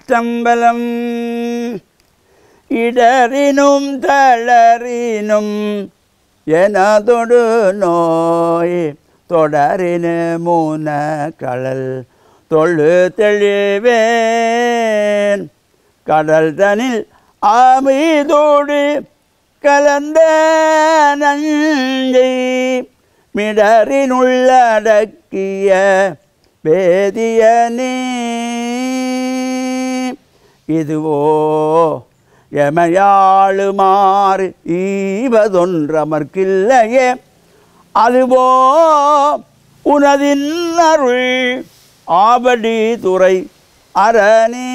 திருச்சிற்றம்பலம் இடறினும் தளறினும் எனதொடு நோய் தொடரின மூன கடல் தொழு தெளிவேன் கடல் தனில் ஆமீதோடு கலந்த நஞ்சை மிடறினுள்ளடக்கிய வேதியனே இதுவோ எமையாளுமாறு ஈவதொன்றமர்க்கில்லையே அதுவோ உனதின் அருள் ஆபடி துறை அரணே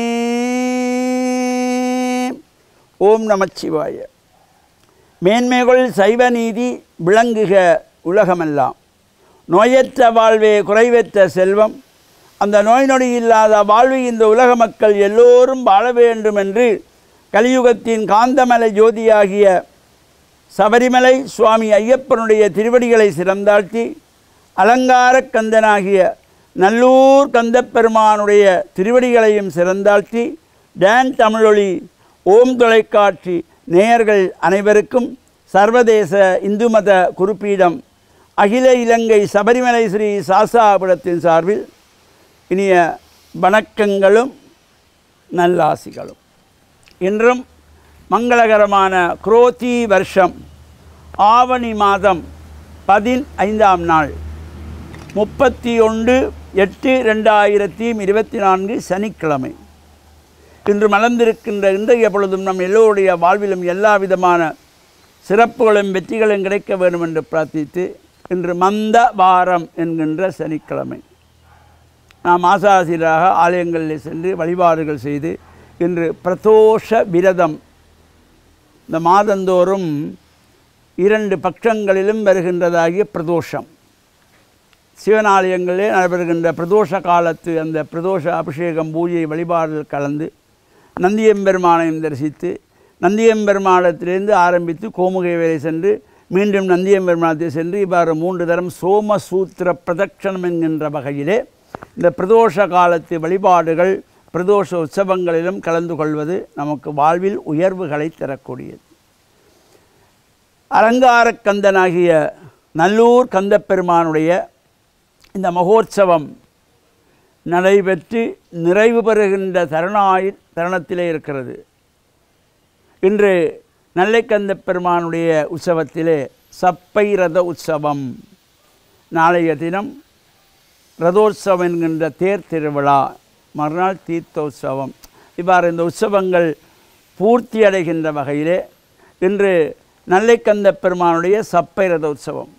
ஓம் நமச்சிவாய மேன்மைகள் சைவ நீதி விளங்குக உலகமெல்லாம் நோயற்ற வாழ்வே குறைவற்ற செல்வம் அந்த நோய் நொடி இல்லாத வாழ்வு இந்த உலக மக்கள் எல்லோரும் வாழ வேண்டும் என்று கலியுகத்தின் காந்தமலை ஜோதியாகிய சபரிமலை சுவாமி ஐயப்பனுடைய திருவடிகளை சிறந்தாழ்த்தி அலங்கார கந்தனாகிய நல்லூர் கந்தப்பெருமானுடைய திருவடிகளையும் சிறந்தாழ்த்தி டான் தமிழொலி ஓம் தொலைக்காட்சி நேயர்கள் அனைவருக்கும் சர்வதேச இந்து மத குறிப்பீடம் அகில இலங்கை சபரிமலை ஸ்ரீ சாசாபுரத்தின் சார்பில் இனிய வணக்கங்களும் நல்லாசிகளும் இன்றும் மங்களகரமான குரோதி வருஷம் ஆவணி மாதம் பதினைந்தாம் நாள் முப்பத்தி ஒன்று எட்டு ரெண்டாயிரத்தி இருபத்தி நான்கு சனிக்கிழமை இன்று மலர்ந்திருக்கின்ற இன்றைய பொழுதும் நம் எல்லோருடைய வாழ்விலும் எல்லா விதமான சிறப்புகளும் வெற்றிகளும் கிடைக்க வேண்டும் என்று பிரார்த்தித்து இன்று மந்த வாரம் என்கின்ற சனிக்கிழமை நாம் ஆசாசிராக ஆலயங்களில் சென்று வழிபாடுகள் செய்து இன்று பிரதோஷ விரதம் இந்த மாதந்தோறும் இரண்டு பட்சங்களிலும் வருகின்றதாகிய பிரதோஷம் சிவனாலயங்களிலே நடைபெறுகின்ற பிரதோஷ காலத்து அந்த பிரதோஷ அபிஷேகம் பூஜை வழிபாடுகள் கலந்து நந்தியம்பெருமானையும் தரிசித்து நந்தியம்பெருமானத்திலிருந்து ஆரம்பித்து கோமுகை வரை சென்று மீண்டும் நந்தியம்பெருமானத்தில் சென்று இவ்வாறு மூன்று தரம் சோமசூத்திர பிரதட்சணம் என்கின்ற வகையிலே இந்த பிரதோஷ காலத்து வழிபாடுகள் பிரதோஷ உற்சவங்களிலும் கலந்து கொள்வது நமக்கு வாழ்வில் உயர்வுகளை தரக்கூடியது அலங்காரக் கந்தனாகிய நல்லூர் கந்தப்பெருமானுடைய இந்த மகோற்சவம் நடைபெற்று நிறைவு பெறுகின்ற தருணாய் தருணத்திலே இருக்கிறது இன்று நல்லைக்கந்த பெருமானுடைய உற்சவத்திலே சப்பை ரத உற்சவம் நாளைய தினம் ரதோற்சவம் என்கின்ற தேர் திருவிழா மறுநாள் தீர்த்தோற்சவம் இவ்வாறு இந்த உற்சவங்கள் பூர்த்தி அடைகின்ற வகையிலே இன்று நல்லைக்கந்த பெருமானுடைய சப்பை ரத உற்சவம்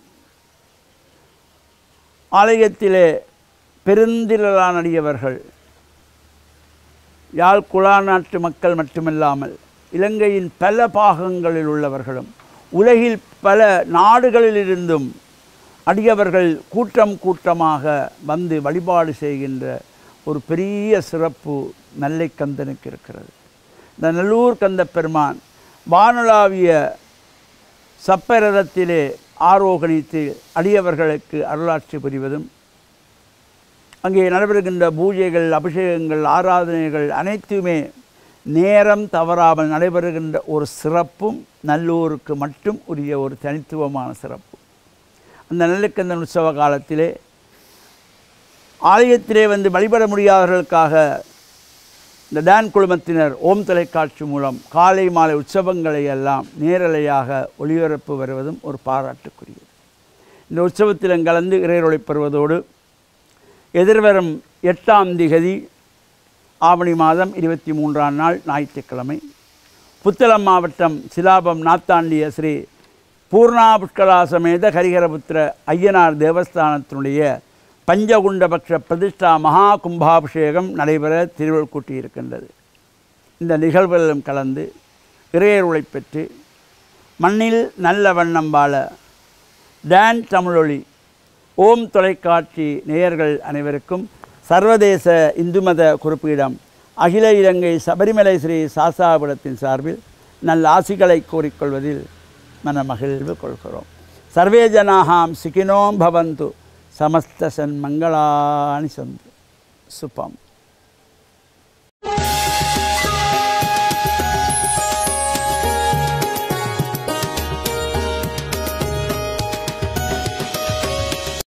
ஆலயத்திலே பெருந்திரளானடியவர்கள் யாழ் குழா நாட்டு மக்கள் மட்டுமில்லாமல் இலங்கையின் பல பாகங்களில் உள்ளவர்களும் உலகில் பல நாடுகளிலிருந்தும் அடியவர்கள் கூட்டம் கூட்டமாக வந்து வழிபாடு செய்கின்ற ஒரு பெரிய சிறப்பு நல்லைக்கந்தனுக்கு இருக்கிறது இந்த நல்லூர் கந்த பெருமான் வானுலாவிய சப்பரதத்திலே ஆரோகணித்து அடியவர்களுக்கு அருளாட்சி புரிவதும் அங்கே நடைபெறுகின்ற பூஜைகள் அபிஷேகங்கள் ஆராதனைகள் அனைத்துமே நேரம் தவறாமல் நடைபெறுகின்ற ஒரு சிறப்பும் நல்லூருக்கு மட்டும் உரிய ஒரு தனித்துவமான சிறப்பு அந்த நல்லக்கந்தன் உற்சவ காலத்திலே ஆலயத்திலே வந்து வழிபட முடியாதவர்களுக்காக இந்த டான் குழுமத்தினர் ஓம் தொலைக்காட்சி மூலம் காலை மாலை உற்சவங்களை எல்லாம் நேரலையாக ஒளிபரப்பு வருவதும் ஒரு பாராட்டுக்குரியது இந்த உற்சவத்திலும் கலந்து இறையொளி பெறுவதோடு எதிர்வரும் எட்டாம் திகதி ஆவணி மாதம் இருபத்தி மூன்றாம் நாள் ஞாயிற்றுக்கிழமை புத்தளம் மாவட்டம் சிலாபம் நாத்தாண்டிய ஸ்ரீ பூர்ணா புஷ்கலா சமேத ஹரிஹரபுத்திர ஐயனார் தேவஸ்தானத்தினுடைய பஞ்சகுண்டபக்ஷ பிரதிஷ்டா மகா கும்பாபிஷேகம் நடைபெற திருவள் கூட்டியிருக்கின்றது இந்த நிகழ்வுகளிலும் கலந்து இறையருளை பெற்று மண்ணில் நல்ல வண்ணம் வாழ டான் தமிழொலி ஓம் தொலைக்காட்சி நேயர்கள் அனைவருக்கும் சர்வதேச இந்து மத குறிப்பீடம் அகில இலங்கை சபரிமலை ஸ்ரீ சாசாபுரத்தின் சார்பில் நல்ல ஆசிகளை கூறிக்கொள்வதில் மன மகிழ்வு கொள்கிறோம் சர்வே ஜனாகாம் சிக்கினோம் பவந்து சமஸ்த சன்மங்களானி சந்து சுபம்